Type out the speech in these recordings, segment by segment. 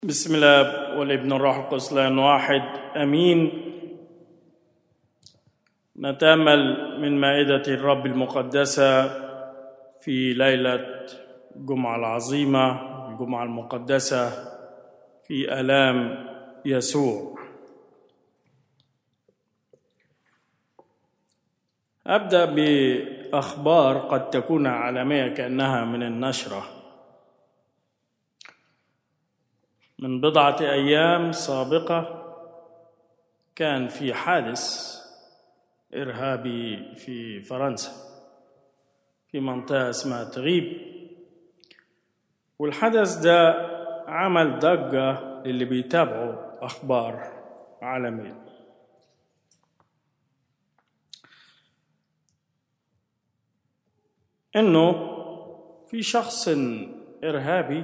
بسم الله والابن الروح القدس الان واحد امين نتامل من مائده الرب المقدسه في ليله الجمعه العظيمه الجمعه المقدسه في الام يسوع ابدا باخبار قد تكون عالميه كانها من النشره من بضعة أيام سابقة كان في حادث إرهابي في فرنسا في منطقة اسمها تغيب والحدث ده عمل ضجة للي بيتابعوا أخبار عالمية إنه في شخص إرهابي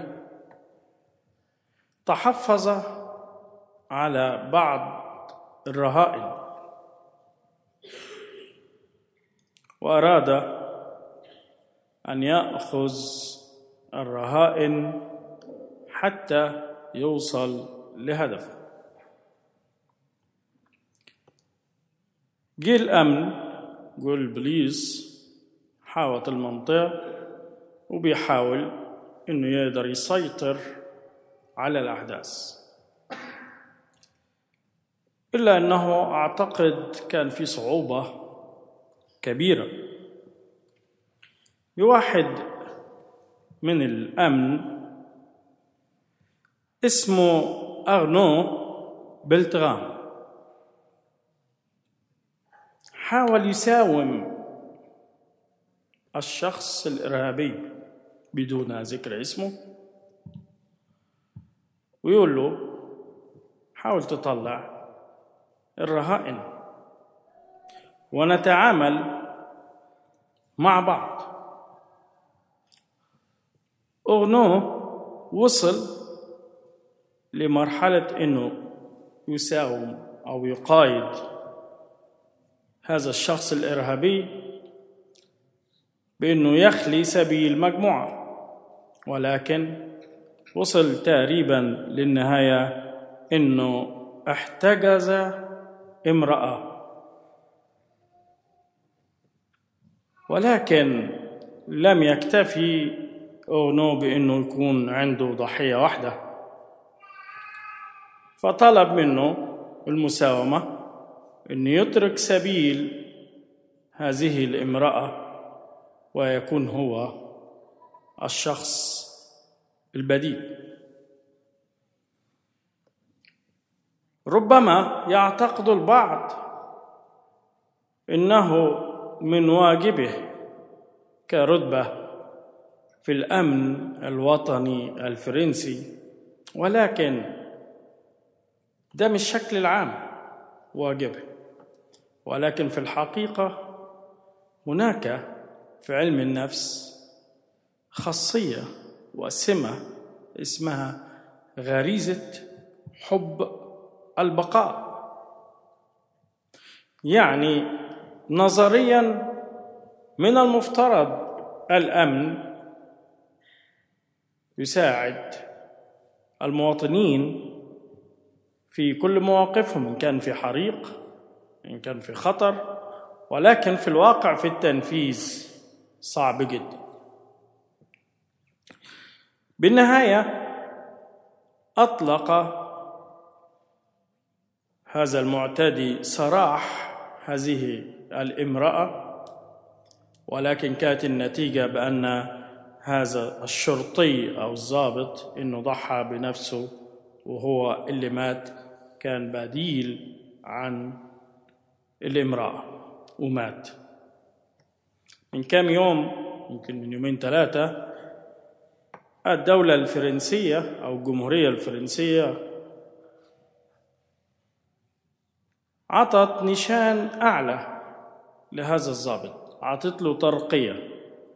تحفظ على بعض الرهائن واراد ان ياخذ الرهائن حتى يوصل لهدفه جه الامن جول البوليس حاوط المنطقه وبيحاول انه يقدر يسيطر على الأحداث إلا أنه أعتقد كان في صعوبة كبيرة بواحد من الأمن اسمه أغنو بلتغام حاول يساوم الشخص الإرهابي بدون ذكر اسمه ويقول له حاول تطلع الرهائن ونتعامل مع بعض أغنو وصل لمرحلة أنه يساوم أو يقايد هذا الشخص الإرهابي بأنه يخلي سبيل مجموعة ولكن وصل تقريبا للنهاية إنه احتجز امرأة ولكن لم يكتفي أغنو بأنه يكون عنده ضحية واحدة فطلب منه المساومة أن يترك سبيل هذه الامرأة ويكون هو الشخص البديل ربما يعتقد البعض انه من واجبه كرتبه في الامن الوطني الفرنسي ولكن ده مش الشكل العام واجبه ولكن في الحقيقه هناك في علم النفس خاصيه وسمة اسمها غريزة حب البقاء يعني نظريا من المفترض الأمن يساعد المواطنين في كل مواقفهم إن كان في حريق إن كان في خطر ولكن في الواقع في التنفيذ صعب جدا بالنهاية أطلق هذا المعتدي سراح هذه الامرأة ولكن كانت النتيجة بأن هذا الشرطي أو الضابط إنه ضحى بنفسه وهو اللي مات كان بديل عن الامرأة ومات من كام يوم يمكن من يومين ثلاثة الدولة الفرنسية أو الجمهورية الفرنسية عطت نشان أعلى لهذا الضابط عطت له ترقية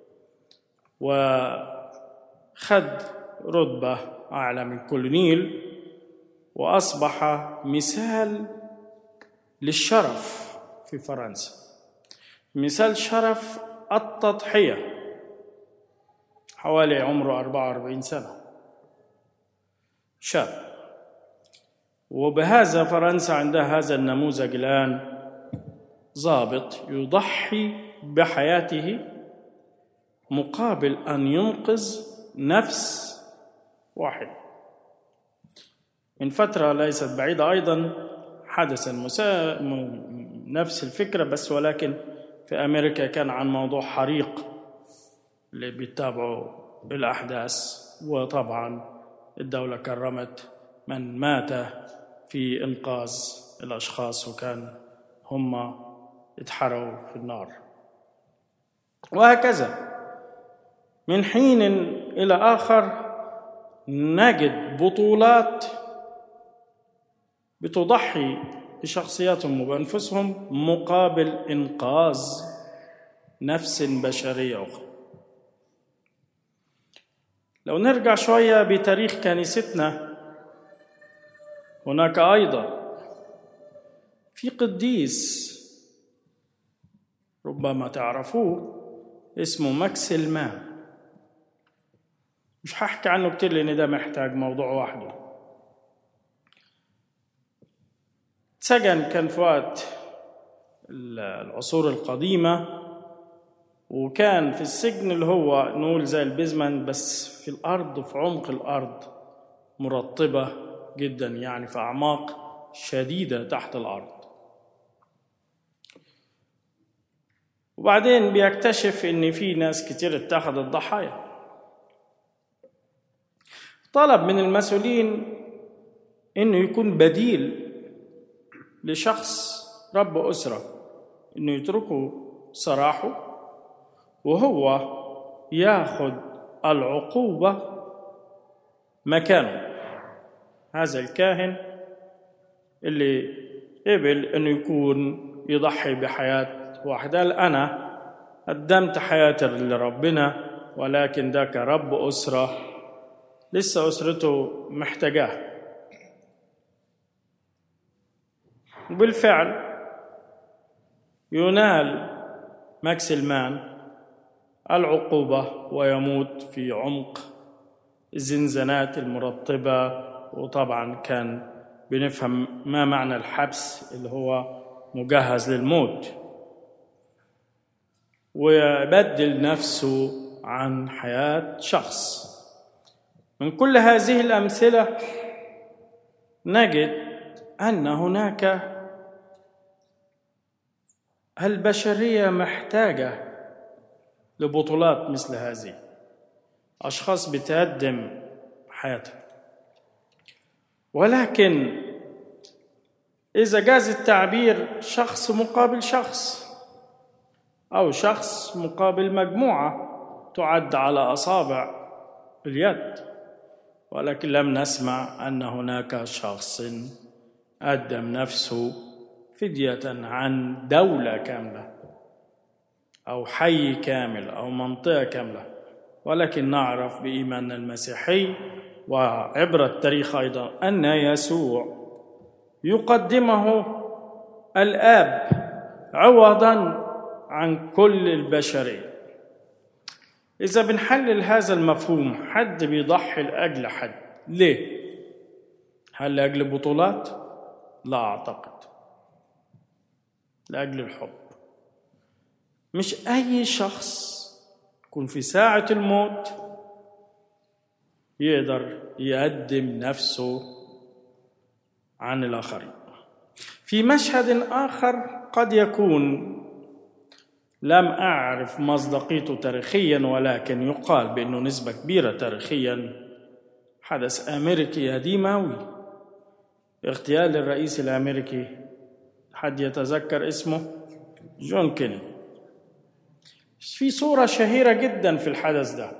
وخد رتبة أعلى من كولونيل وأصبح مثال للشرف في فرنسا مثال شرف التضحية حوالي عمره 44 سنة شاب وبهذا فرنسا عندها هذا النموذج الآن ضابط يضحي بحياته مقابل أن ينقذ نفس واحد من فترة ليست بعيدة أيضا حدث المسا... نفس الفكرة بس ولكن في أمريكا كان عن موضوع حريق اللي بيتابعوا الأحداث وطبعا الدولة كرمت من مات في إنقاذ الأشخاص وكان هم اتحرقوا في النار وهكذا من حين إلى آخر نجد بطولات بتضحي بشخصياتهم وبأنفسهم مقابل إنقاذ نفس بشرية أخرى لو نرجع شوية بتاريخ كنيستنا هناك أيضا في قديس ربما تعرفوه اسمه ماكسلمان مش هحكي عنه كتير لأن ده محتاج موضوع وحده سجن كان في وقت العصور القديمة وكان في السجن اللي هو نقول زي البيزمنت بس في الأرض في عمق الأرض مرطبة جدا يعني في أعماق شديدة تحت الأرض وبعدين بيكتشف إن في ناس كتير اتخذت ضحايا طلب من المسؤولين إنه يكون بديل لشخص رب أسرة إنه يتركوا سراحه وهو ياخذ العقوبة مكانه هذا الكاهن اللي قبل انه يكون يضحي بحياة واحد قال انا قدمت حياتي لربنا ولكن ده كرب أسرة لسه أسرته محتاجاه وبالفعل ينال ماكسلمان العقوبة ويموت في عمق الزنزانات المرطبة وطبعا كان بنفهم ما معنى الحبس اللي هو مجهز للموت ويبدل نفسه عن حياة شخص من كل هذه الأمثلة نجد أن هناك البشرية محتاجة لبطولات مثل هذه أشخاص بتقدم حياتها ولكن إذا جاز التعبير شخص مقابل شخص أو شخص مقابل مجموعة تعد على أصابع اليد ولكن لم نسمع أن هناك شخص قدم نفسه فدية عن دولة كاملة أو حي كامل أو منطقة كاملة ولكن نعرف بإيماننا المسيحي وعبر التاريخ أيضا أن يسوع يقدمه الآب عوضا عن كل البشرية إذا بنحلل هذا المفهوم حد بيضحي لأجل حد ليه؟ هل لأجل بطولات؟ لا أعتقد لأجل الحب مش أي شخص يكون في ساعة الموت يقدر يقدم نفسه عن الآخرين في مشهد آخر قد يكون لم أعرف مصداقيته تاريخيا ولكن يقال بأنه نسبة كبيرة تاريخيا حدث أمريكي قديم أوي اغتيال الرئيس الأمريكي حد يتذكر اسمه جون كينيدي في صورة شهيرة جدا في الحدث ده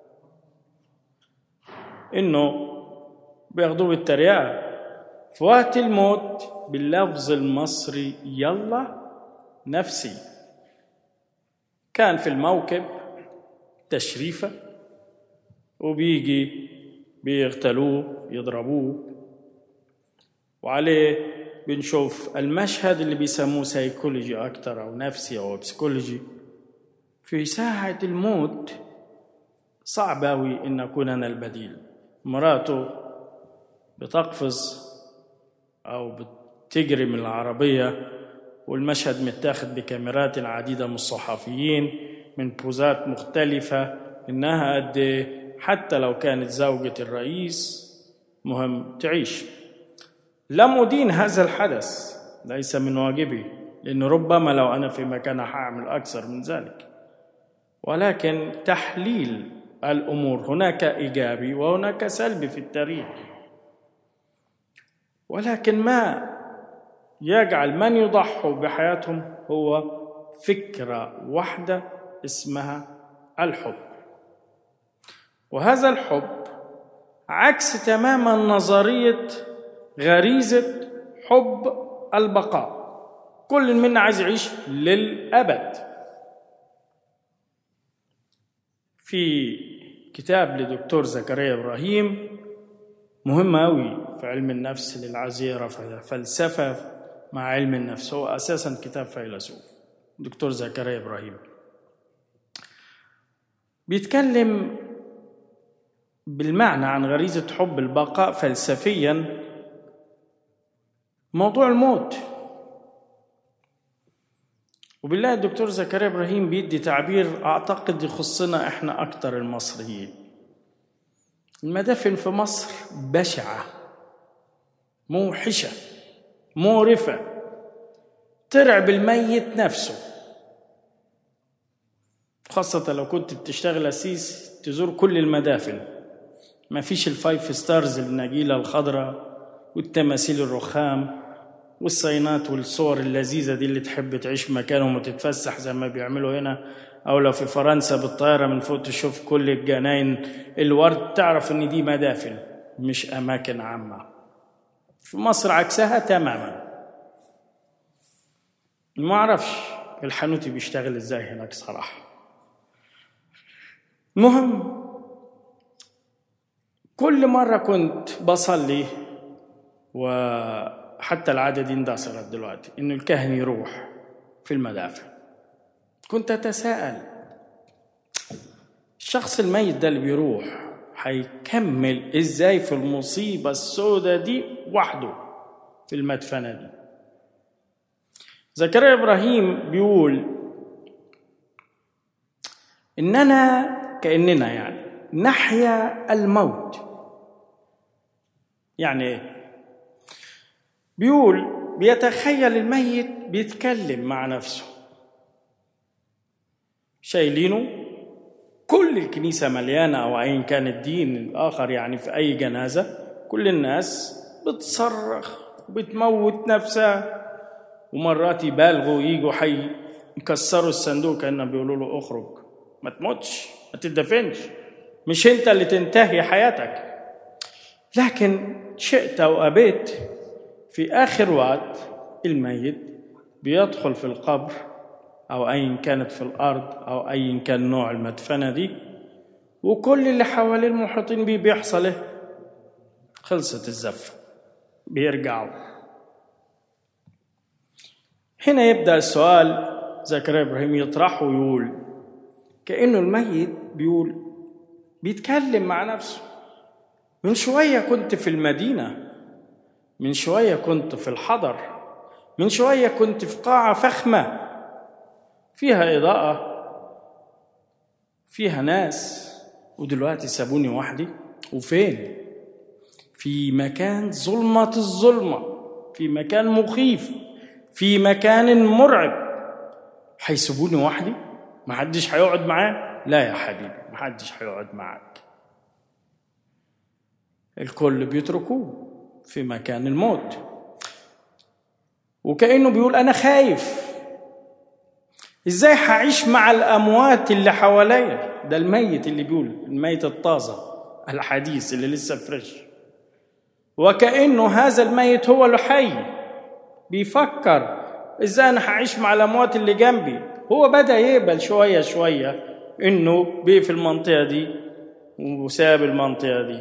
إنه بياخدوه بالتريقة في وقت الموت باللفظ المصري يلا نفسي كان في الموكب تشريفة وبيجي بيغتالوه يضربوه وعليه بنشوف المشهد اللي بيسموه سيكولوجي أكتر أو نفسي أو بسيكولوجي في ساعة الموت صعب أوي إن أكون أنا البديل مراته بتقفز أو بتجري من العربية والمشهد متاخد بكاميرات عديدة من الصحفيين من بوزات مختلفة إنها قد إيه حتى لو كانت زوجة الرئيس مهم تعيش لم أدين هذا الحدث ليس من واجبي لأنه ربما لو أنا في مكانها هعمل أكثر من ذلك ولكن تحليل الأمور هناك إيجابي وهناك سلبي في التاريخ ولكن ما يجعل من يضحوا بحياتهم هو فكرة واحدة اسمها الحب وهذا الحب عكس تماما نظرية غريزة حب البقاء كل منا عايز يعيش للأبد في كتاب لدكتور زكريا إبراهيم مهم أوي في علم النفس للعزيرة فلسفة مع علم النفس هو أساسا كتاب فيلسوف دكتور زكريا إبراهيم بيتكلم بالمعنى عن غريزة حب البقاء فلسفيا موضوع الموت وبالله الدكتور زكريا ابراهيم بيدي تعبير اعتقد يخصنا احنا اكتر المصريين المدافن في مصر بشعه موحشه مورفه ترعب الميت نفسه خاصة لو كنت بتشتغل أسيس تزور كل المدافن ما فيش الفايف ستارز النجيلة الخضراء والتماثيل الرخام والصينات والصور اللذيذة دي اللي تحب تعيش مكانهم وتتفسح زي ما بيعملوا هنا أو لو في فرنسا بالطائرة من فوق تشوف كل الجناين الورد تعرف إن دي مدافن مش أماكن عامة في مصر عكسها تماما ما أعرفش الحانوتي بيشتغل إزاي هناك صراحة مهم كل مرة كنت بصلي وحتى العادة دي اندثرت دلوقتي إنه الكاهن يروح في المدافع كنت أتساءل الشخص الميت ده اللي بيروح هيكمل إزاي في المصيبة السوداء دي وحده في المدفنة دي زكريا إبراهيم بيقول إننا كأننا يعني نحيا الموت يعني ايه بيقول بيتخيل الميت بيتكلم مع نفسه شايلينه كل الكنيسة مليانة أو أيا كان الدين الآخر يعني في أي جنازة كل الناس بتصرخ وبتموت نفسها ومرات يبالغوا يجوا حي يكسروا الصندوق كأنهم بيقولوا له اخرج ما تموتش ما تدفنش مش انت اللي تنتهي حياتك لكن شئت او ابيت في اخر وقت الميت بيدخل في القبر او ايا كانت في الارض او ايا كان نوع المدفنه دي وكل اللي حواليه المحيطين بيه بيحصل ايه خلصت الزفه بيرجعوا هنا يبدا السؤال زكريا ابراهيم يطرحه ويقول كانه الميت بيقول بيتكلم مع نفسه من شوية كنت في المدينة من شوية كنت في الحضر من شوية كنت في قاعة فخمة فيها إضاءة فيها ناس ودلوقتي سابوني وحدي وفين في مكان ظلمة الظلمة في مكان مخيف في مكان مرعب هيسيبوني وحدي محدش هيقعد معاه لا يا حبيبي محدش هيقعد معاك الكل بيتركوه في مكان الموت وكأنه بيقول أنا خايف إزاي هعيش مع الأموات اللي حواليا ده الميت اللي بيقول الميت الطازة الحديث اللي لسه فريش وكأنه هذا الميت هو اللي حي بيفكر إزاي أنا هعيش مع الأموات اللي جنبي هو بدأ يقبل شوية شوية إنه بيه في المنطقة دي وساب المنطقة دي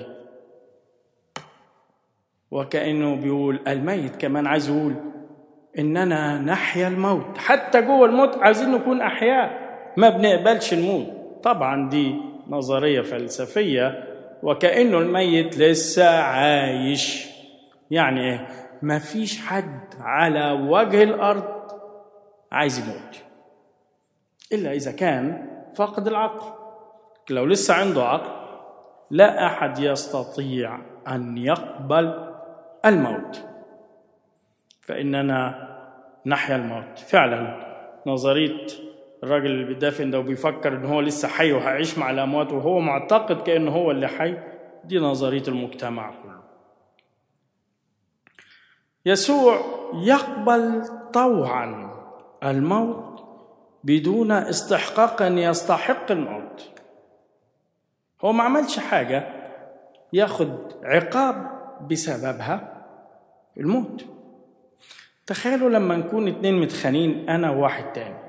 وكأنه بيقول الميت كمان عايز يقول إننا نحيا الموت حتى جوه الموت عايزين نكون أحياء ما بنقبلش الموت طبعا دي نظرية فلسفية وكأنه الميت لسه عايش يعني إيه ما فيش حد على وجه الأرض عايز يموت إلا إذا كان فاقد العقل لو لسه عنده عقل لا أحد يستطيع أن يقبل الموت فإننا نحيا الموت فعلا نظرية الراجل اللي بيدافن ده وبيفكر ان هو لسه حي وهيعيش مع الاموات وهو معتقد كانه هو اللي حي دي نظريه المجتمع كله يسوع يقبل طوعا الموت بدون استحقاق ان يستحق الموت هو ما عملش حاجه ياخد عقاب بسببها الموت تخيلوا لما نكون اتنين متخانين انا وواحد تاني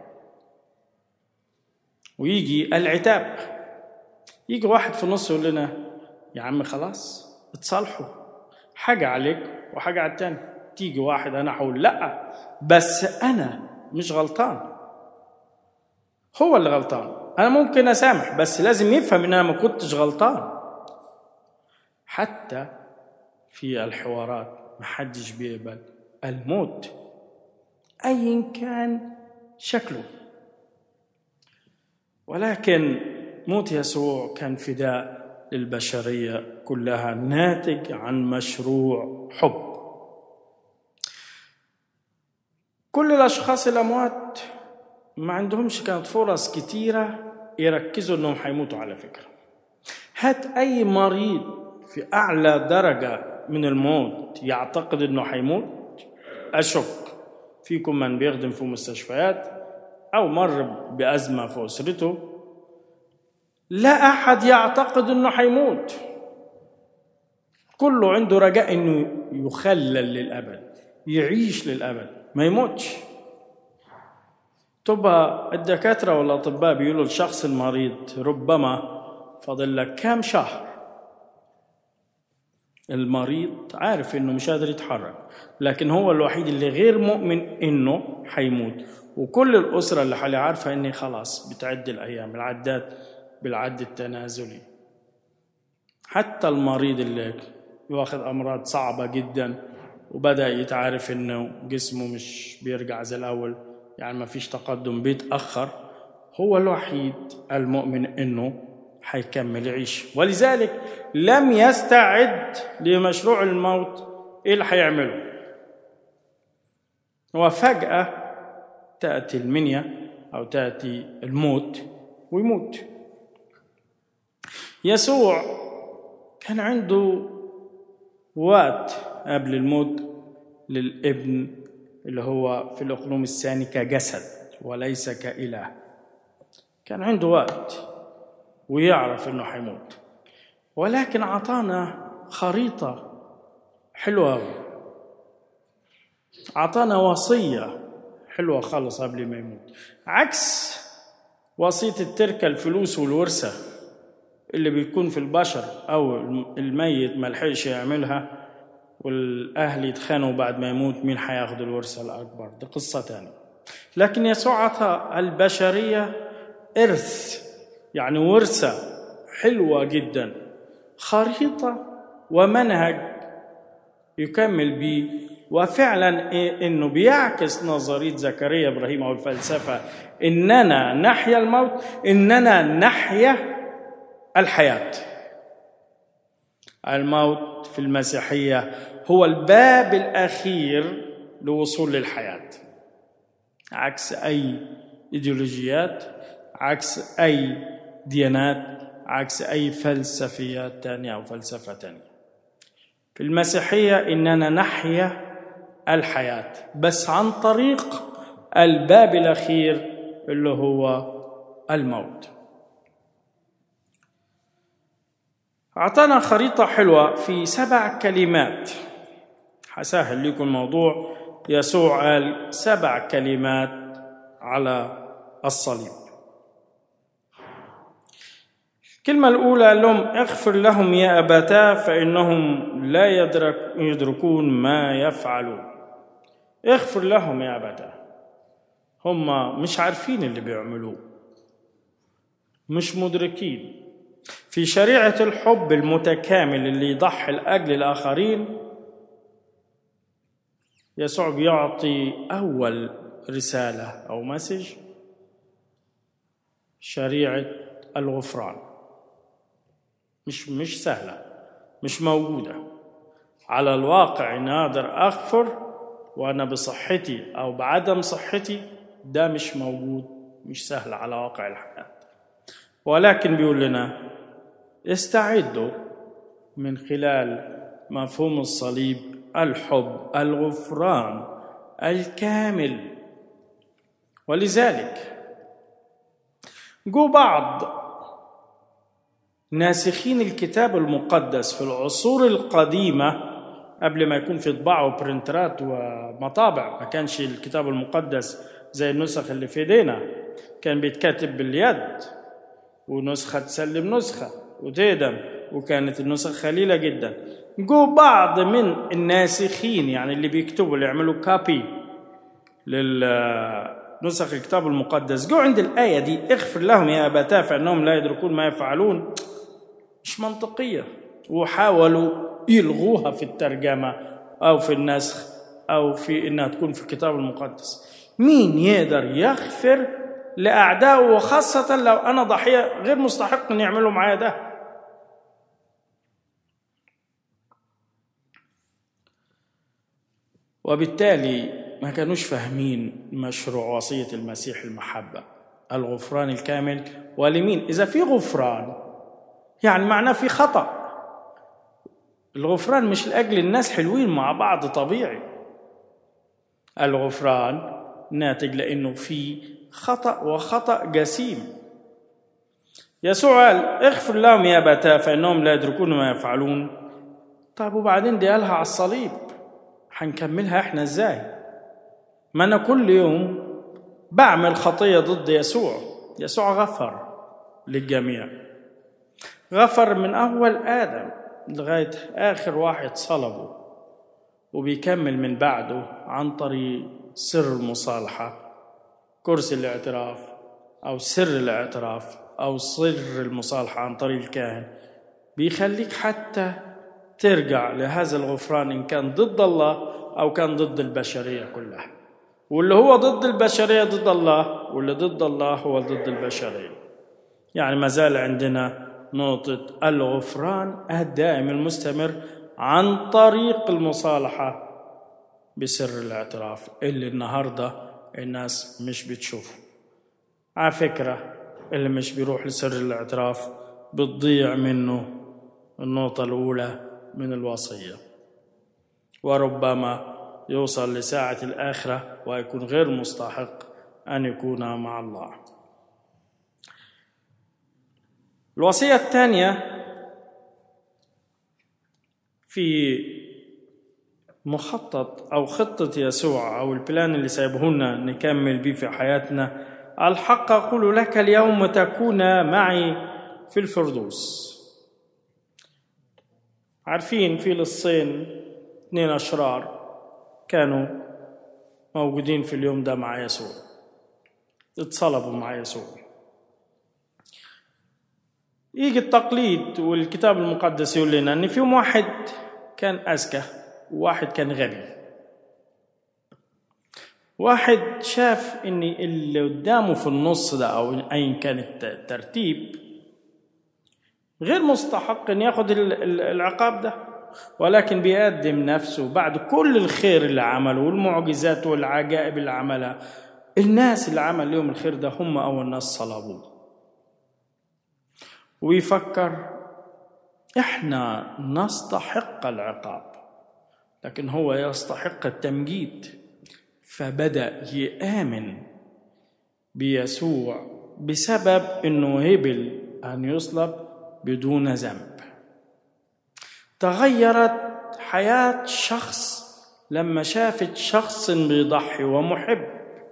ويجي العتاب يجي واحد في النص يقول لنا يا عم خلاص اتصالحوا حاجة عليك وحاجة على التاني تيجي واحد أنا هقول لأ بس أنا مش غلطان هو اللي غلطان أنا ممكن أسامح بس لازم يفهم إن أنا ما كنتش غلطان حتى في الحوارات محدش بيقبل الموت أيا كان شكله ولكن موت يسوع كان فداء للبشرية كلها ناتج عن مشروع حب كل الأشخاص الأموات ما عندهمش كانت فرص كتيرة يركزوا أنهم حيموتوا على فكرة هات أي مريض في أعلى درجة من الموت يعتقد أنه حيموت أشك فيكم من بيخدم في مستشفيات أو مر بأزمة في أسرته لا أحد يعتقد أنه حيموت كله عنده رجاء أنه يخلل للأبد يعيش للأبد ما يموتش تبقى الدكاترة والأطباء بيقولوا الشخص المريض ربما فاضل لك كام شهر المريض عارف انه مش قادر يتحرك لكن هو الوحيد اللي غير مؤمن انه حيموت وكل الأسرة اللي حواليه عارفة إني خلاص بتعد الأيام العداد بالعد التنازلي حتى المريض اللي واخد أمراض صعبة جدا وبدأ يتعرف إنه جسمه مش بيرجع زي الأول يعني ما فيش تقدم بيتأخر هو الوحيد المؤمن إنه حيكمل يعيش ولذلك لم يستعد لمشروع الموت إيه اللي حيعمله وفجأة تأتي المنيا أو تأتي الموت ويموت يسوع كان عنده وقت قبل الموت للابن اللي هو في الأقلوم الثاني كجسد وليس كإله كان عنده وقت ويعرف انه حيموت ولكن اعطانا خريطه حلوه أوي اعطانا وصيه حلوه خالص قبل ما يموت عكس وصيه التركه الفلوس والورثه اللي بيكون في البشر او الميت ما لحقش يعملها والاهل يتخانقوا بعد ما يموت مين هياخد الورثه الاكبر دي قصه تانية لكن يسوع اعطى البشريه ارث يعني ورثة حلوة جدا خريطة ومنهج يكمل به وفعلا انه بيعكس نظريه زكريا ابراهيم او الفلسفه اننا نحيا الموت اننا نحيا الحياه الموت في المسيحيه هو الباب الاخير للوصول للحياه عكس اي ايديولوجيات عكس اي ديانات عكس أي فلسفيات تانية أو فلسفة تانية في المسيحية إننا نحيا الحياة بس عن طريق الباب الأخير اللي هو الموت أعطانا خريطة حلوة في سبع كلمات حسهل لكم الموضوع يسوع قال سبع كلمات على الصليب الكلمة الأولى قال لهم اغفر لهم يا أبتاه فإنهم لا يدرك يدركون ما يفعلون اغفر لهم يا أبتاه هم مش عارفين اللي بيعملوه مش مدركين في شريعة الحب المتكامل اللي يضحي لأجل الآخرين يسوع بيعطي أول رسالة أو مسج شريعة الغفران مش مش سهلة مش موجودة على الواقع إن أقدر أغفر وأنا بصحتي أو بعدم صحتي ده مش موجود مش سهل على واقع الحياة ولكن بيقول لنا استعدوا من خلال مفهوم الصليب الحب الغفران الكامل ولذلك جو بعض ناسخين الكتاب المقدس في العصور القديمة قبل ما يكون في طباعة وبرنترات ومطابع ما كانش الكتاب المقدس زي النسخ اللي في ايدينا كان بيتكتب باليد ونسخة تسلم نسخة وتقدم وكانت النسخ خليلة جدا جو بعض من الناسخين يعني اللي بيكتبوا اللي يعملوا كابي للنسخ الكتاب المقدس جو عند الآية دي اغفر لهم يا أبتاه فإنهم لا يدركون ما يفعلون مش منطقية وحاولوا يلغوها في الترجمة أو في النسخ أو في إنها تكون في الكتاب المقدس مين يقدر يغفر لأعدائه وخاصة لو أنا ضحية غير مستحق أن يعملوا معايا ده وبالتالي ما كانوش فاهمين مشروع وصية المسيح المحبة الغفران الكامل ولمين إذا في غفران يعني معناه في خطأ الغفران مش لأجل الناس حلوين مع بعض طبيعي الغفران ناتج لأنه في خطأ وخطأ جسيم يسوع قال اغفر لهم يا أبتاه فإنهم لا يدركون ما يفعلون طيب وبعدين دي قالها على الصليب هنكملها احنا ازاي ما انا كل يوم بعمل خطية ضد يسوع يسوع غفر للجميع غفر من أول آدم لغاية آخر واحد صلبه وبيكمل من بعده عن طريق سر المصالحة كرسي الاعتراف أو سر الاعتراف أو سر المصالحة عن طريق الكاهن بيخليك حتى ترجع لهذا الغفران إن كان ضد الله أو كان ضد البشرية كلها واللي هو ضد البشرية ضد الله واللي ضد الله هو ضد البشرية يعني ما زال عندنا نقطة الغفران الدائم المستمر عن طريق المصالحة بسر الاعتراف اللي النهاردة الناس مش بتشوفه على فكرة اللي مش بيروح لسر الاعتراف بتضيع منه النقطة الأولى من الوصية وربما يوصل لساعة الآخرة ويكون غير مستحق أن يكون مع الله الوصية الثانية في مخطط أو خطة يسوع أو البلان اللي سايبه لنا نكمل بيه في حياتنا الحق أقول لك اليوم تكون معي في الفردوس عارفين في للصين اثنين أشرار كانوا موجودين في اليوم ده مع يسوع اتصلبوا مع يسوع يجي التقليد والكتاب المقدس يقول لنا ان فيهم واحد كان اذكى وواحد كان غبي واحد شاف ان اللي قدامه في النص ده او ايا كان الترتيب غير مستحق ان ياخد العقاب ده ولكن بيقدم نفسه بعد كل الخير اللي عمله والمعجزات والعجائب اللي عملها الناس اللي عمل لهم الخير ده هم اول ناس صلبوه ويفكر احنا نستحق العقاب لكن هو يستحق التمجيد فبدا يامن بيسوع بسبب انه هبل ان يصلب بدون ذنب تغيرت حياه شخص لما شافت شخص بيضحي ومحب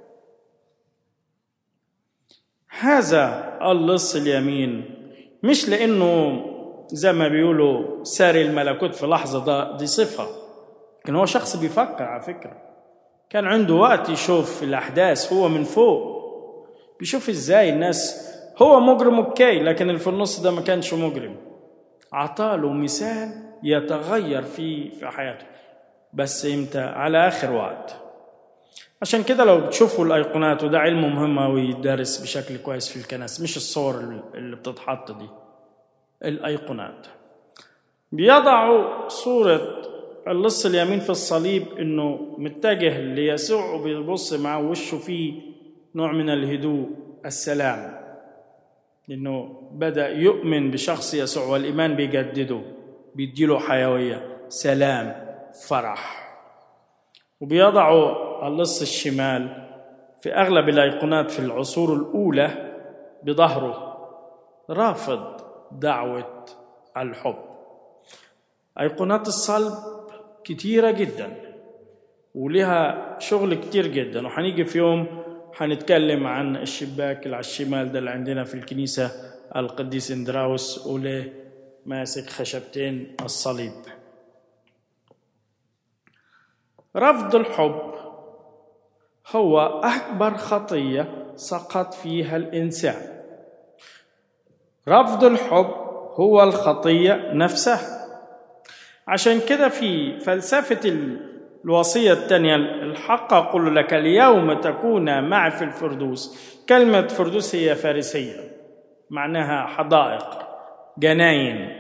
هذا اللص اليمين مش لانه زي ما بيقولوا ساري الملكوت في لحظه ده دي صفه لكن هو شخص بيفكر على فكره كان عنده وقت يشوف الاحداث هو من فوق بيشوف ازاي الناس هو مجرم اوكي لكن اللي في النص ده ما كانش مجرم عطاله مثال يتغير في في حياته بس امتى على اخر وقت عشان كده لو بتشوفوا الايقونات وده علم مهم قوي يدرس بشكل كويس في الكنائس مش الصور اللي بتتحط دي الايقونات بيضعوا صورة اللص اليمين في الصليب انه متجه ليسوع وبيبص مع وشه فيه نوع من الهدوء السلام لانه بدا يؤمن بشخص يسوع والايمان بيجدده بيديله حيويه سلام فرح وبيضعوا اللص الشمال في اغلب الايقونات في العصور الاولى بظهره رافض دعوه الحب ايقونات الصلب كتيره جدا ولها شغل كتير جدا وهنيجي في يوم هنتكلم عن الشباك اللي على الشمال ده اللي عندنا في الكنيسه القديس اندراوس وليه ماسك خشبتين الصليب رفض الحب هو اكبر خطيه سقط فيها الانسان رفض الحب هو الخطيه نفسها عشان كده في فلسفه الوصيه الثانيه الحق اقول لك اليوم تكون معي في الفردوس كلمه فردوس هي فارسيه معناها حدائق جناين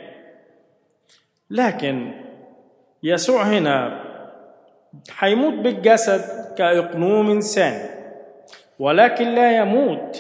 لكن يسوع هنا حيموت بالجسد كإقنوم إنسان ولكن لا يموت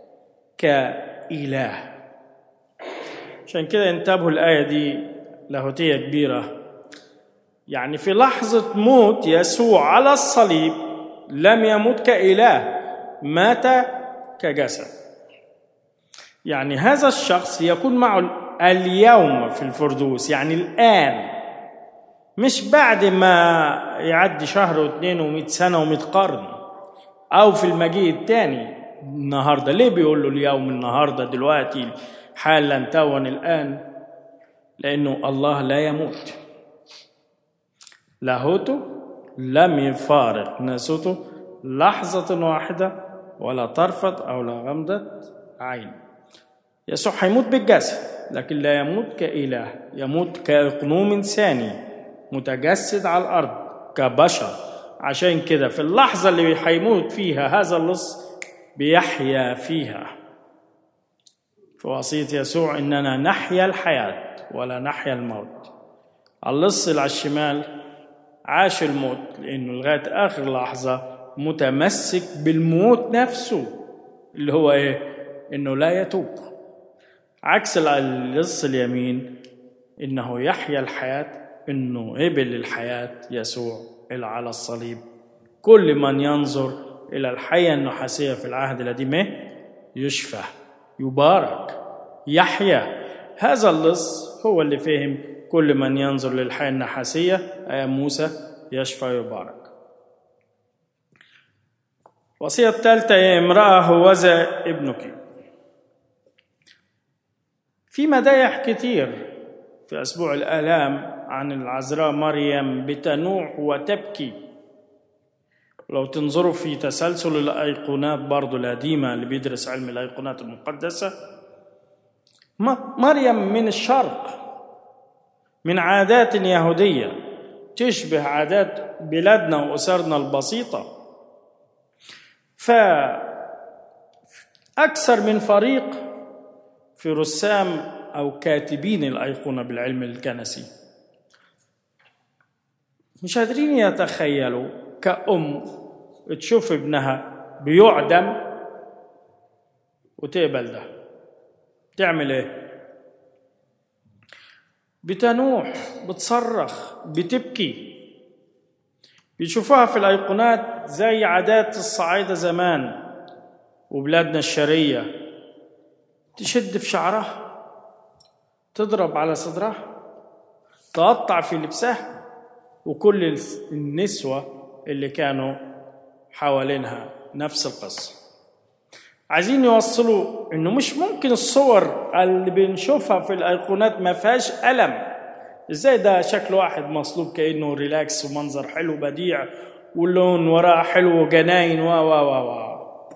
كإله عشان كده انتبهوا الآية دي لاهوتية كبيرة يعني في لحظة موت يسوع على الصليب لم يموت كإله مات كجسد يعني هذا الشخص يكون معه اليوم في الفردوس يعني الآن مش بعد ما يعدي شهر واثنين ومئة سنة ومئة قرن أو في المجيء الثاني النهاردة ليه بيقول له اليوم النهاردة دلوقتي حالا توا الآن لأنه الله لا يموت لاهوته لم يفارق ناسوته لحظة واحدة ولا طرفة أو لا غمضة عين يسوع حيموت بالجسد لكن لا يموت كإله يموت كإقنوم إنساني متجسد على الأرض كبشر عشان كده في اللحظة اللي حيموت فيها هذا اللص بيحيا فيها في وصية يسوع إننا نحيا الحياة ولا نحيا الموت اللص اللي على الشمال عاش الموت لأنه لغاية آخر لحظة متمسك بالموت نفسه اللي هو إيه؟ إنه لا يتوب عكس اللص اليمين إنه يحيا الحياة إنه قبل الحياة يسوع اللي على الصليب كل من ينظر إلى الحياة النحاسية في العهد القديم يشفى يبارك يحيا هذا اللص هو اللي فهم كل من ينظر للحياة النحاسية أيام موسى يشفى ويبارك الوصية الثالثة يا امرأة هوذا ابنك في مدايح كتير في أسبوع الآلام عن العذراء مريم بتنوح وتبكي لو تنظروا في تسلسل الأيقونات برضو القديمة اللي بيدرس علم الأيقونات المقدسة مريم من الشرق من عادات يهودية تشبه عادات بلادنا وأسرنا البسيطة فأكثر من فريق في رسام أو كاتبين الأيقونة بالعلم الكنسي مش قادرين يتخيلوا كأم تشوف ابنها بيعدم وتقبل ده تعمل ايه بتنوح بتصرخ بتبكي بيشوفوها في الايقونات زي عادات الصعايده زمان وبلادنا الشريه تشد في شعرها تضرب على صدرها تقطع في لبسها وكل النسوة اللي كانوا حوالينها نفس القصة عايزين يوصلوا انه مش ممكن الصور اللي بنشوفها في الايقونات ما فيهاش ألم ازاي ده شكل واحد مصلوب كأنه ريلاكس ومنظر حلو بديع واللون وراه حلو وجناين و و و و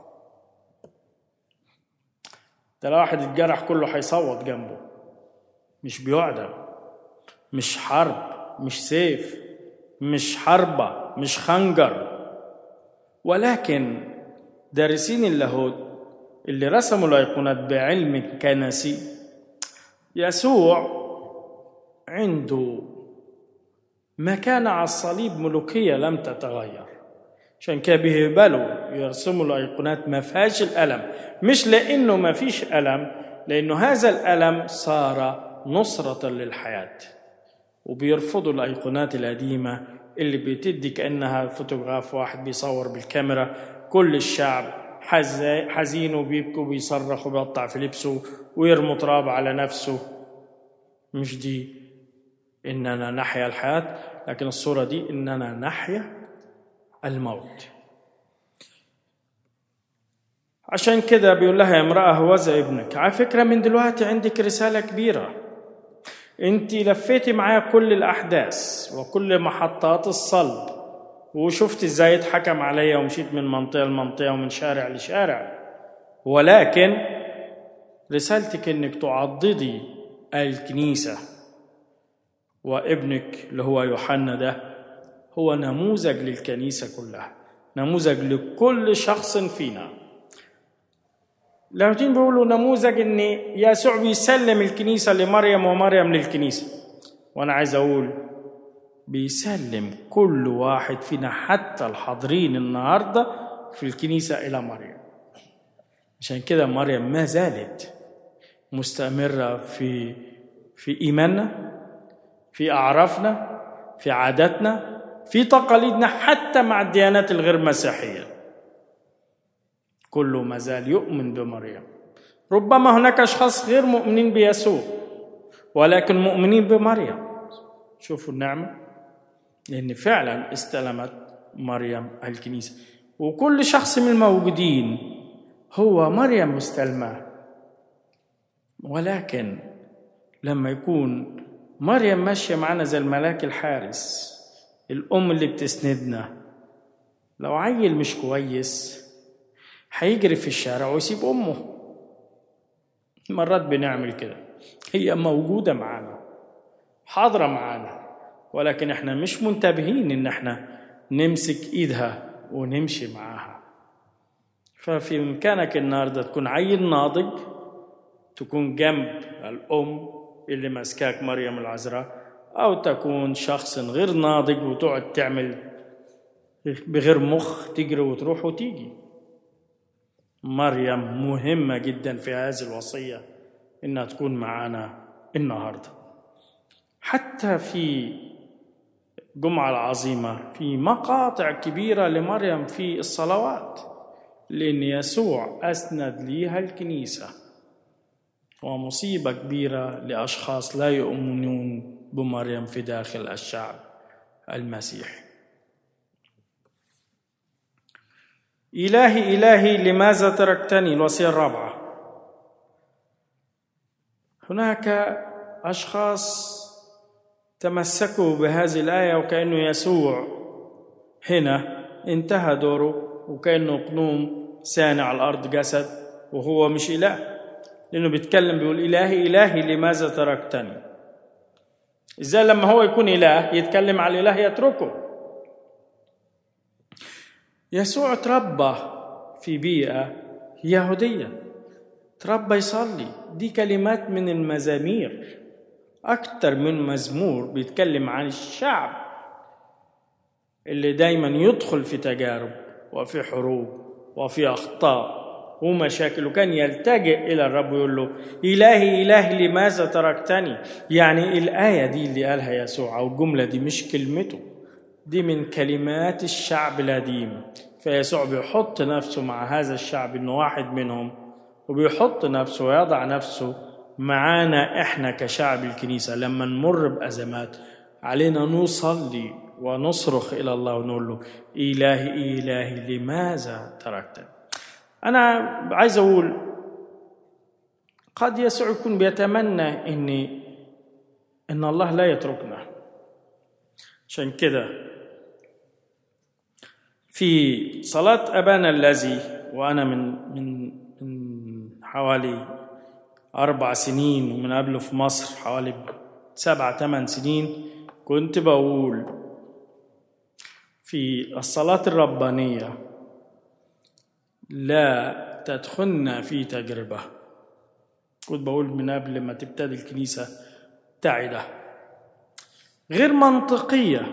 ده لو واحد اتجرح كله هيصوت جنبه مش بيعدم مش حرب مش سيف مش حربة مش خنجر ولكن دارسين اللاهوت اللي رسموا الأيقونات بعلم كنسي يسوع عنده مكانة على الصليب ملوكية لم تتغير عشان كده بيقبلوا يرسموا الأيقونات ما فيهاش الألم مش لأنه ما فيش ألم لأنه هذا الألم صار نصرة للحياة وبيرفضوا الأيقونات القديمة اللي بتدي كأنها فوتوغراف واحد بيصور بالكاميرا كل الشعب حزين وبيبكي وبيصرخ وبيقطع في لبسه ويرموا تراب على نفسه مش دي إننا نحيا الحياة لكن الصورة دي إننا نحيا الموت عشان كده بيقول لها يا امرأة هوذا ابنك على فكرة من دلوقتي عندك رسالة كبيرة انت لفيتي معايا كل الأحداث وكل محطات الصلب وشفت ازاي اتحكم عليا ومشيت من منطقة لمنطقة ومن شارع لشارع ولكن رسالتك انك تعضدي الكنيسة وابنك اللي هو يوحنا ده هو نموذج للكنيسة كلها نموذج لكل شخص فينا اللاهوتين بيقولوا نموذج ان يسوع بيسلم الكنيسة لمريم ومريم للكنيسة وانا عايز اقول بيسلم كل واحد فينا حتى الحاضرين النهارده في الكنيسة إلى مريم عشان كده مريم ما زالت مستمرة في في إيماننا في أعرافنا في عاداتنا في تقاليدنا حتى مع الديانات الغير مسيحية كله ما زال يؤمن بمريم ربما هناك أشخاص غير مؤمنين بيسوع ولكن مؤمنين بمريم شوفوا النعمة لأن فعلا استلمت مريم الكنيسة وكل شخص من الموجودين هو مريم مستلمة ولكن لما يكون مريم ماشية معنا زي الملاك الحارس الأم اللي بتسندنا لو عيل مش كويس هيجري في الشارع ويسيب أمه مرات بنعمل كده هي موجودة معانا حاضرة معانا ولكن احنا مش منتبهين ان احنا نمسك ايدها ونمشي معاها ففي امكانك النهارده تكون عيل ناضج تكون جنب الام اللي ماسكاك مريم العذراء او تكون شخص غير ناضج وتقعد تعمل بغير مخ تجري وتروح وتيجي مريم مهمه جدا في هذه الوصيه انها تكون معانا النهارده حتى في الجمعة العظيمة في مقاطع كبيرة لمريم في الصلوات لأن يسوع أسند ليها الكنيسة ومصيبة كبيرة لأشخاص لا يؤمنون بمريم في داخل الشعب المسيحي إلهي إلهي لماذا تركتني الوصية الرابعة هناك أشخاص تمسكوا بهذه الآية وكأنه يسوع هنا انتهى دوره وكأنه قنوم سانع على الأرض جسد وهو مش إله لأنه بيتكلم بيقول إلهي إلهي لماذا تركتني إزاي لما هو يكون إله يتكلم على الإله يتركه يسوع تربى في بيئة يهودية تربى يصلي دي كلمات من المزامير أكتر من مزمور بيتكلم عن الشعب اللي دايما يدخل في تجارب وفي حروب وفي أخطاء ومشاكل وكان يلتجئ إلى الرب ويقول له إلهي إلهي لماذا تركتني يعني الآية دي اللي قالها يسوع أو الجملة دي مش كلمته دي من كلمات الشعب القديم فيسوع بيحط نفسه مع هذا الشعب إنه واحد منهم وبيحط نفسه ويضع نفسه معانا احنا كشعب الكنيسه لما نمر بازمات علينا نصلي ونصرخ الى الله ونقول له الهي الهي لماذا تركتني انا عايز اقول قد يسوع يكون بيتمنى ان ان الله لا يتركنا عشان كده في صلاة أبانا الذي وأنا من من من حوالي أربع سنين ومن قبله في مصر حوالي سبع ثمان سنين كنت بقول في الصلاة الربانية لا تدخلنا في تجربة كنت بقول من قبل ما تبتدي الكنيسة تعدة غير منطقية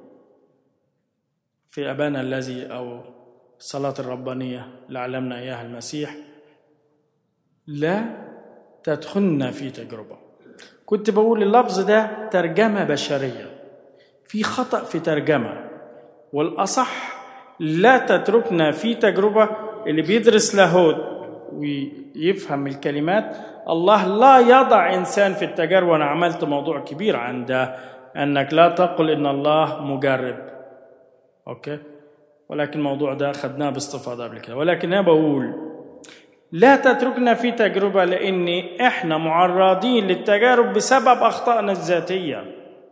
في أبانا الذي أو الصلاة الربانية اللي علمنا إياها المسيح لا تدخلنا في تجربة كنت بقول اللفظ ده ترجمة بشرية في خطأ في ترجمة والأصح لا تتركنا في تجربة اللي بيدرس لاهوت ويفهم الكلمات الله لا يضع إنسان في التجارب وأنا عملت موضوع كبير عن ده أنك لا تقل إن الله مجرب أوكي ولكن الموضوع ده خدناه باستفاضة قبل كده ولكن أنا بقول لا تتركنا في تجربة لأن إحنا معرضين للتجارب بسبب أخطائنا الذاتية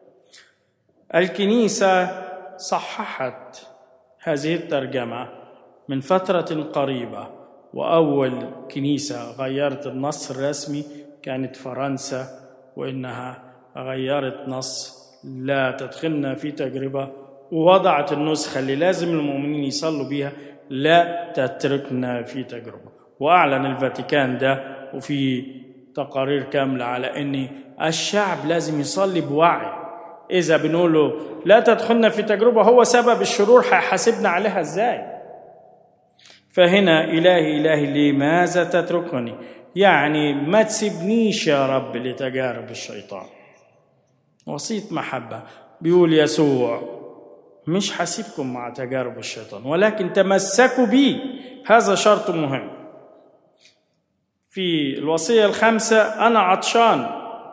الكنيسة صححت هذه الترجمة من فترة قريبة وأول كنيسة غيرت النص الرسمي كانت فرنسا وإنها غيرت نص لا تدخلنا في تجربة ووضعت النسخة اللي لازم المؤمنين يصلوا بيها لا تتركنا في تجربة وأعلن الفاتيكان ده وفي تقارير كاملة على أن الشعب لازم يصلي بوعي إذا بنقول له لا تدخلنا في تجربة هو سبب الشرور هيحاسبنا عليها إزاي فهنا إلهي إلهي لماذا تتركني يعني ما تسيبنيش يا رب لتجارب الشيطان وصية محبة بيقول يسوع مش حاسبكم مع تجارب الشيطان ولكن تمسكوا بي هذا شرط مهم في الوصية الخامسة أنا عطشان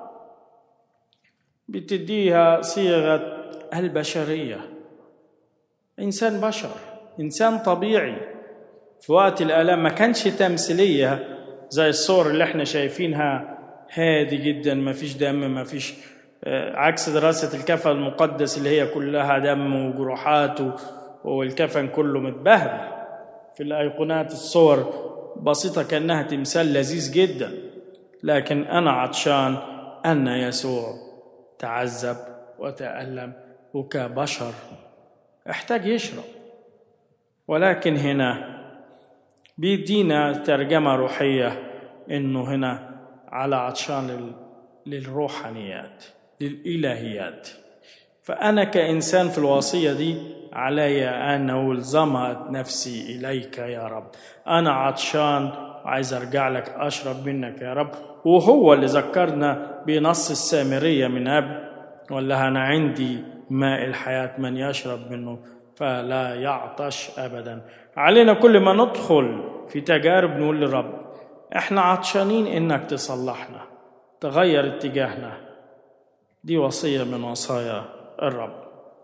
بتديها صيغة البشرية إنسان بشر إنسان طبيعي في وقت الآلام ما كانش تمثيلية زي الصور اللي احنا شايفينها هادي جدا ما فيش دم ما فيش عكس دراسة الكفن المقدس اللي هي كلها دم وجروحات والكفن كله متبهدل في الأيقونات الصور بسيطة كأنها تمثال لذيذ جدا لكن أنا عطشان أن يسوع تعذب وتألم وكبشر احتاج يشرب ولكن هنا بيدينا ترجمة روحية إنه هنا على عطشان للروحانيات للإلهيات فأنا كإنسان في الوصية دي علي أن ألزمت نفسي إليك يا رب أنا عطشان عايز أرجع لك أشرب منك يا رب وهو اللي ذكرنا بنص السامرية من قبل ولا أنا عندي ماء الحياة من يشرب منه فلا يعطش أبدا علينا كل ما ندخل في تجارب نقول للرب احنا عطشانين انك تصلحنا تغير اتجاهنا دي وصية من وصايا الرب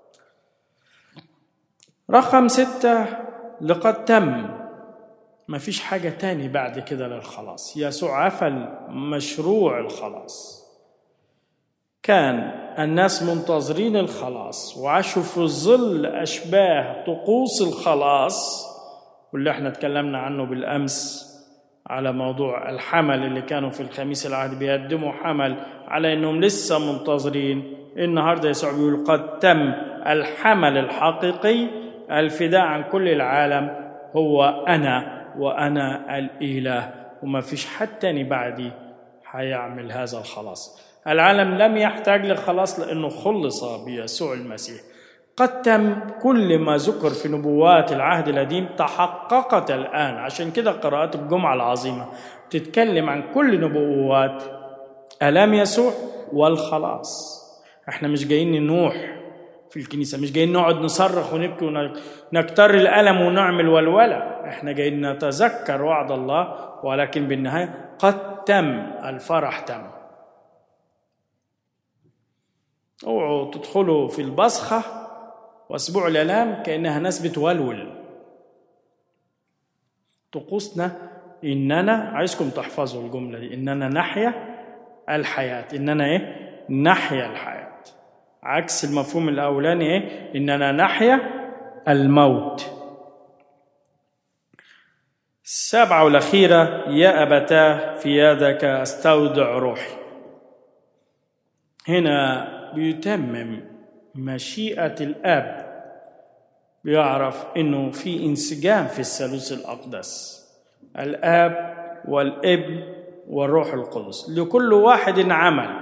رقم ستة لقد تم ما فيش حاجة تاني بعد كده للخلاص يسوع عفل مشروع الخلاص كان الناس منتظرين الخلاص وعاشوا في ظل أشباه طقوس الخلاص واللي احنا اتكلمنا عنه بالأمس على موضوع الحمل اللي كانوا في الخميس العهد بيقدموا حمل على انهم لسه منتظرين النهارده يسوع بيقول قد تم الحمل الحقيقي الفداء عن كل العالم هو انا وانا الاله وما فيش حد تاني بعدي هيعمل هذا الخلاص العالم لم يحتاج للخلاص لانه خلص بيسوع المسيح قد تم كل ما ذكر في نبوات العهد القديم تحققت الآن عشان كده قراءات الجمعة العظيمة تتكلم عن كل نبوات ألام يسوع والخلاص احنا مش جايين ننوح في الكنيسة مش جايين نقعد نصرخ ونبكي ونكتر الألم ونعمل والولا احنا جايين نتذكر وعد الله ولكن بالنهاية قد تم الفرح تم اوعوا تدخلوا في البصخه واسبوع الالام كانها ناس بتولول طقوسنا اننا عايزكم تحفظوا الجمله دي اننا نحيا الحياه اننا ايه نحيا الحياه عكس المفهوم الاولاني ايه اننا نحيا الموت السابعه والاخيره يا ابتاه في يدك استودع روحي هنا بيتمم مشيئة الآب بيعرف انه في انسجام في الثالوث الاقدس الاب والابن والروح القدس لكل واحد عمل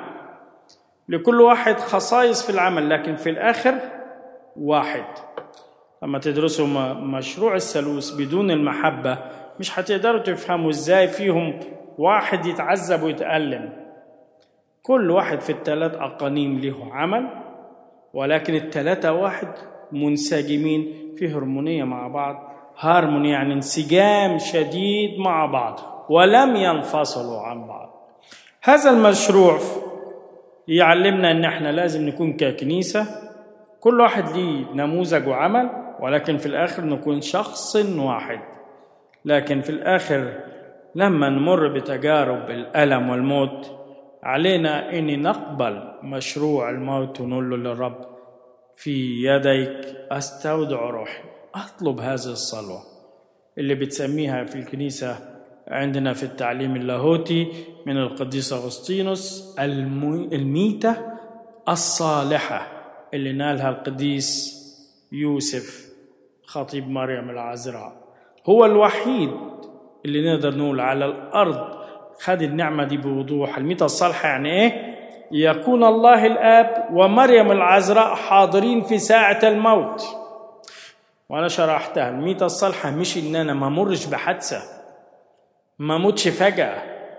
لكل واحد خصائص في العمل لكن في الاخر واحد لما تدرسوا مشروع الثالوث بدون المحبه مش هتقدروا تفهموا ازاي فيهم واحد يتعذب ويتألم كل واحد في الثلاث أقانيم له عمل ولكن الثلاثة واحد منسجمين في هرمونية مع بعض هارموني يعني انسجام شديد مع بعض ولم ينفصلوا عن بعض هذا المشروع يعلمنا ان احنا لازم نكون ككنيسة كل واحد ليه نموذج وعمل ولكن في الاخر نكون شخص واحد لكن في الاخر لما نمر بتجارب الالم والموت علينا ان نقبل مشروع الموت ونقول له للرب في يديك استودع روحي اطلب هذه الصلوه اللي بتسميها في الكنيسه عندنا في التعليم اللاهوتي من القديس اغسطينوس الميته الصالحه اللي نالها القديس يوسف خطيب مريم العذراء هو الوحيد اللي نقدر نقول على الارض خد النعمه دي بوضوح الميته الصالحه يعني ايه يكون الله الاب ومريم العذراء حاضرين في ساعه الموت وانا شرحتها الميته الصالحه مش ان انا ما امرش بحادثه ما اموتش فجاه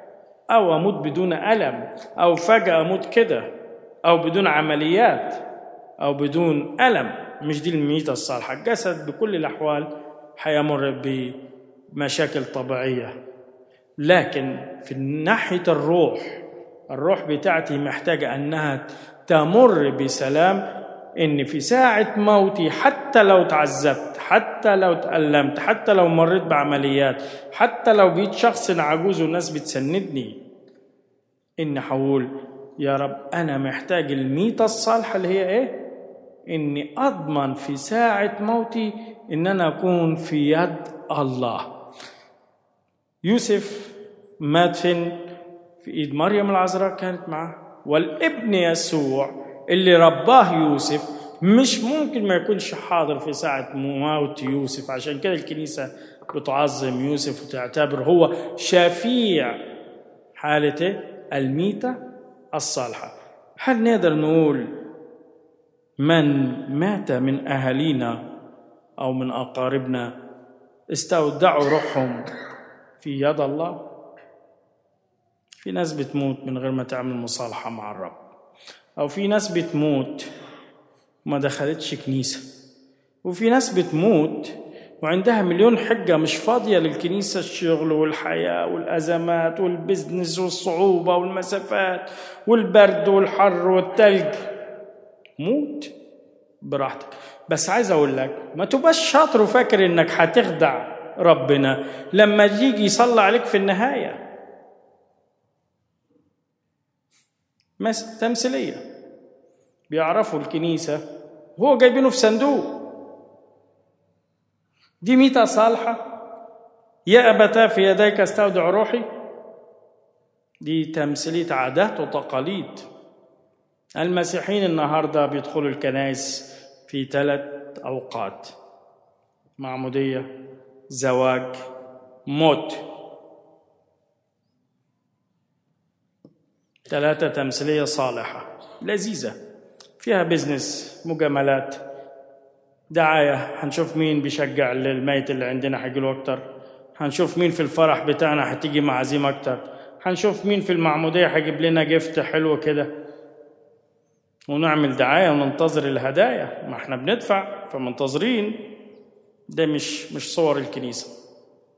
او اموت بدون الم او فجاه اموت كده او بدون عمليات او بدون الم مش دي الميته الصالحه الجسد بكل الاحوال هيمر بمشاكل طبيعيه لكن في ناحيه الروح الروح بتاعتي محتاجه انها تمر بسلام ان في ساعه موتي حتى لو تعذبت حتى لو تألمت حتى لو مريت بعمليات حتى لو بقيت شخص عجوز والناس بتسندني ان حقول يا رب انا محتاج الميته الصالحه اللي هي ايه اني اضمن في ساعه موتي ان انا اكون في يد الله يوسف مات فين في ايد مريم العذراء كانت معه والابن يسوع اللي رباه يوسف مش ممكن ما يكونش حاضر في ساعة موت يوسف عشان كده الكنيسة بتعظم يوسف وتعتبر هو شفيع حالته الميتة الصالحة هل نقدر نقول من مات من أهالينا أو من أقاربنا استودعوا روحهم في يد الله في ناس بتموت من غير ما تعمل مصالحة مع الرب أو في ناس بتموت ما دخلتش كنيسة وفي ناس بتموت وعندها مليون حجة مش فاضية للكنيسة الشغل والحياة والأزمات والبزنس والصعوبة والمسافات والبرد والحر والتلج موت براحتك بس عايز أقول لك ما تبقاش شاطر وفاكر إنك هتخدع ربنا لما يجي يصلي عليك في النهايه تمثيلية بيعرفوا الكنيسة هو جايبينه في صندوق دي ميتة صالحة يا أبتا في يديك استودع روحي دي تمثيلية عادات وتقاليد المسيحيين النهاردة بيدخلوا الكنائس في ثلاث أوقات معمودية زواج موت ثلاثة تمثيلية صالحة لذيذة فيها بزنس مجاملات دعاية هنشوف مين بيشجع الميت اللي عندنا هيجيله أكتر هنشوف مين في الفرح بتاعنا هتيجي معازيم أكتر هنشوف مين في المعمودية هيجيب لنا جفت حلو كده ونعمل دعاية وننتظر الهدايا ما احنا بندفع فمنتظرين ده مش مش صور الكنيسه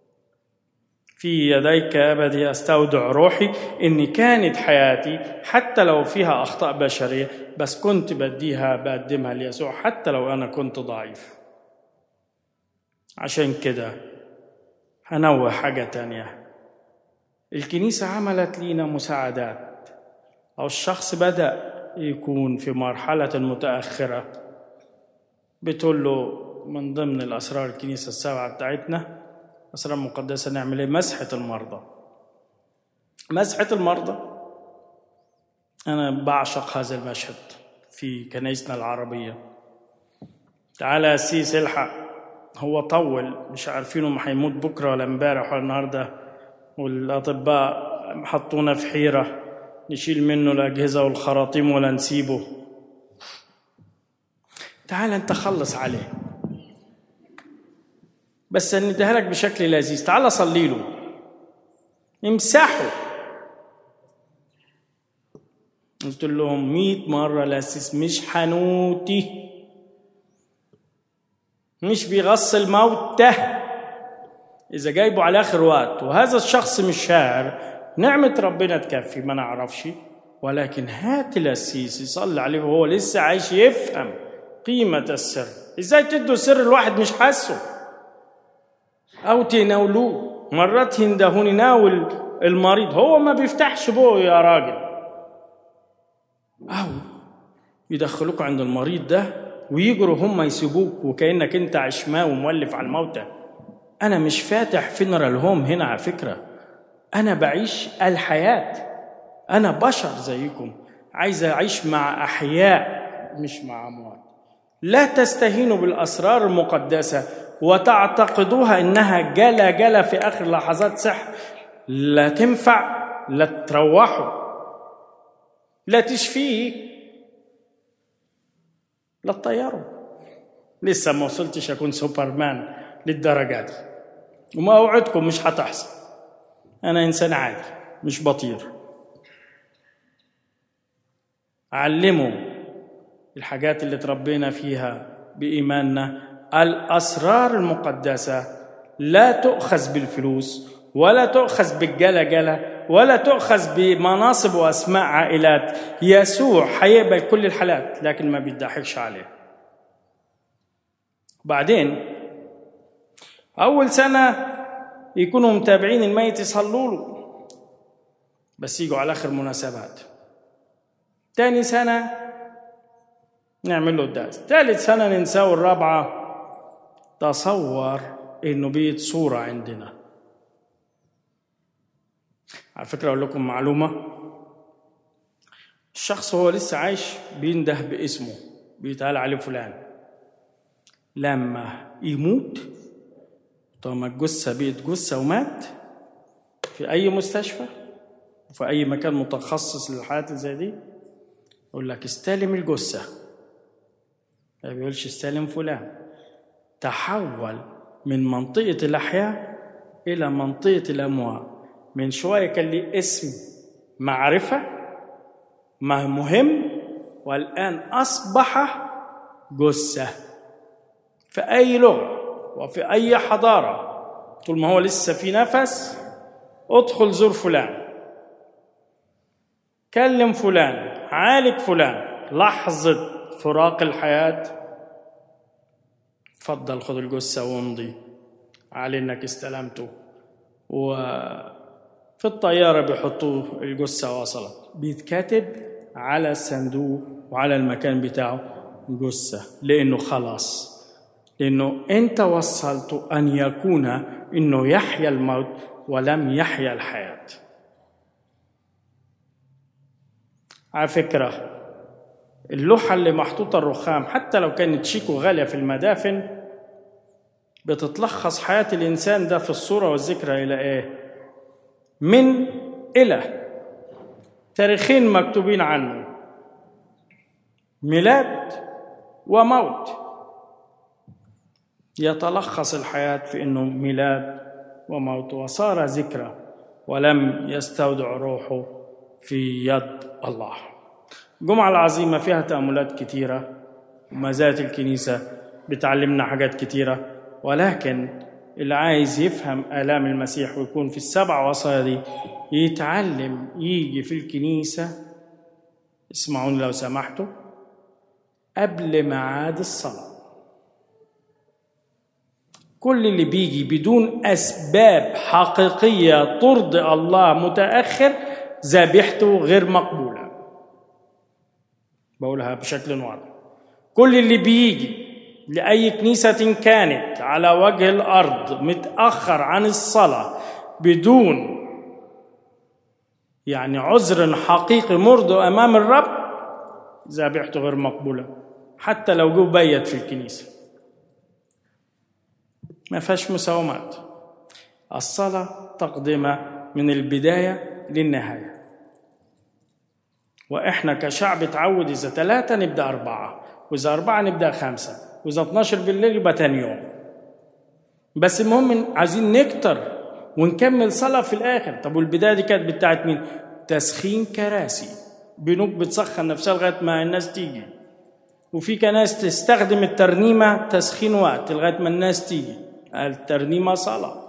في يديك أبدي أستودع روحي إن كانت حياتي حتى لو فيها أخطاء بشرية بس كنت بديها بقدمها ليسوع حتى لو أنا كنت ضعيف عشان كده هنوه حاجة تانية الكنيسة عملت لينا مساعدات أو الشخص بدأ يكون في مرحلة متأخرة بتقول له من ضمن الأسرار الكنيسة السبعة بتاعتنا أسرار مقدسة نعمل إيه؟ مسحة المرضى مسحة المرضى أنا بعشق هذا المشهد في كنيسنا العربية تعالى يا سيس الحق هو طول مش عارفينه ما هيموت بكره ولا امبارح ولا النهارده والاطباء حطونا في حيره نشيل منه الاجهزه والخراطيم ولا نسيبه تعال انت خلص عليه بس نديها لك بشكل لذيذ تعال صلي له امسحه قلت لهم مئة مرة لاسس مش حنوتي مش بيغسل موته إذا جايبه على آخر وقت وهذا الشخص مش شاعر نعمة ربنا تكفي ما نعرفش ولكن هات الأسيس يصلي عليه وهو لسه عايش يفهم قيمة السر إزاي تدوا سر الواحد مش حاسه أو تناولوه مرات يندهون يناول المريض هو ما بيفتحش بوه يا راجل أو يدخلوك عند المريض ده ويجروا هم يسيبوك وكأنك أنت عشماء ومولف على الموتى أنا مش فاتح فينرال هوم هنا على فكرة أنا بعيش الحياة أنا بشر زيكم عايز أعيش مع أحياء مش مع أموات لا تستهينوا بالأسرار المقدسة وتعتقدوها إنها جلا جلا في آخر لحظات سحر لا تنفع لا تروحوا لا تشفيه لا تطيروا لسه ما وصلتش أكون سوبرمان للدرجة دي وما أوعدكم مش هتحصل أنا إنسان عادي مش بطير علموا الحاجات اللي تربينا فيها بإيماننا الأسرار المقدسة لا تؤخذ بالفلوس ولا تؤخذ بالجلجلة ولا تؤخذ بمناصب وأسماء عائلات يسوع هيقبل كل الحالات لكن ما بيضحكش عليه بعدين أول سنة يكونوا متابعين الميت يصلوا له بس يجوا على آخر مناسبات تاني سنة نعمل له الدرس ثالث سنة ننساه الرابعة تصور إنه بيت صورة عندنا على فكرة أقول لكم معلومة الشخص هو لسه عايش بينده باسمه بيتقال عليه فلان لما يموت طالما الجثة بقت جثة ومات في أي مستشفى وفي أي مكان متخصص للحالات اللي زي دي يقول لك استلم الجثة ما بيقولش استلم فلان تحول من منطقة الأحياء إلى منطقة الأموات من شوية كان لي اسم معرفة ما مهم والآن أصبح جثة في أي لغة وفي أي حضارة طول ما هو لسه في نفس ادخل زور فلان كلم فلان عالج فلان لحظة فراق الحياة تفضل خذ الجثة وامضي على انك استلمته وفي الطيارة بيحطوه الجثة وصلت بيتكاتب على الصندوق وعلى المكان بتاعه جثة لأنه خلاص لأنه أنت وصلت أن يكون أنه يحيا الموت ولم يحيا الحياة على فكرة اللوحة اللي محطوطة الرخام حتى لو كانت شيك وغالية في المدافن بتتلخص حياة الإنسان ده في الصورة والذكرى إلى إيه؟ من إلى تاريخين مكتوبين عنه ميلاد وموت يتلخص الحياة في أنه ميلاد وموت وصار ذكرى ولم يستودع روحه في يد الله الجمعة العظيمة فيها تأملات كتيرة وما زالت الكنيسة بتعلمنا حاجات كتيرة ولكن اللي عايز يفهم آلام المسيح ويكون في السبع وصايا دي يتعلم يجي في الكنيسة اسمعوني لو سمحتوا قبل ميعاد الصلاة كل اللي بيجي بدون أسباب حقيقية ترضي الله متأخر ذبيحته غير مقبولة بقولها بشكل واضح كل اللي بيجي لأي كنيسة كانت على وجه الأرض متأخر عن الصلاة بدون يعني عذر حقيقي مرضي أمام الرب ذبيحته غير مقبولة حتى لو جو بيت في الكنيسة ما فيهاش مساومات الصلاة تقدمة من البداية للنهاية وإحنا كشعب اتعود إذا ثلاثة نبدأ أربعة وإذا أربعة نبدأ خمسة وإذا 12 بالليل يبقى تاني يوم بس المهم عايزين نكتر ونكمل صلاة في الآخر طب والبداية دي كانت بتاعت مين؟ تسخين كراسي بنوك بتسخن نفسها لغاية ما الناس تيجي وفي كناس تستخدم الترنيمة تسخين وقت لغاية ما الناس تيجي الترنيمة صلاة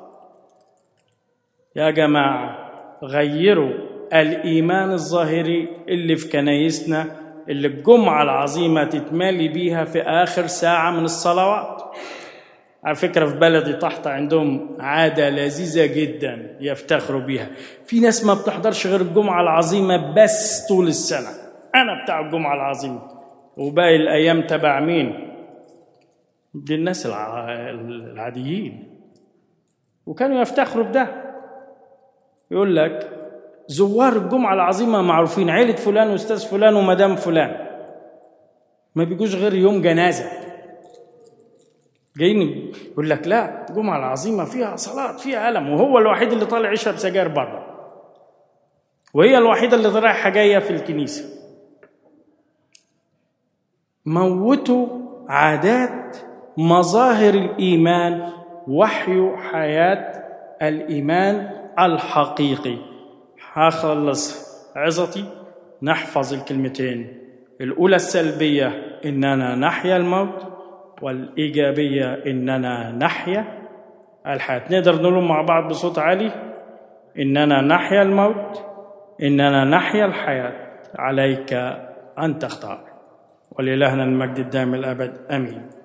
يا جماعة غيروا الإيمان الظاهري اللي في كنايسنا اللي الجمعة العظيمة تتمالي بيها في آخر ساعة من الصلوات على فكرة في بلدي تحت عندهم عادة لذيذة جدا يفتخروا بيها في ناس ما بتحضرش غير الجمعة العظيمة بس طول السنة أنا بتاع الجمعة العظيمة وباقي الأيام تبع مين دي الناس العاديين وكانوا يفتخروا بده يقول لك زوار الجمعة العظيمة معروفين عيلة فلان وأستاذ فلان ومدام فلان ما بيجوش غير يوم جنازة جايين يقول لك لا الجمعة العظيمة فيها صلاة فيها ألم وهو الوحيد اللي طالع يشرب سجاير بره وهي الوحيدة اللي رايحة جاية في الكنيسة موتوا عادات مظاهر الإيمان وحي حياة الإيمان الحقيقي هخلص عظتي نحفظ الكلمتين الأولى السلبية إننا نحيا الموت والإيجابية إننا نحيا الحياة نقدر نقولهم مع بعض بصوت عالي إننا نحيا الموت إننا نحيا الحياة عليك أن تختار ولإلهنا المجد الدائم الأبد آمين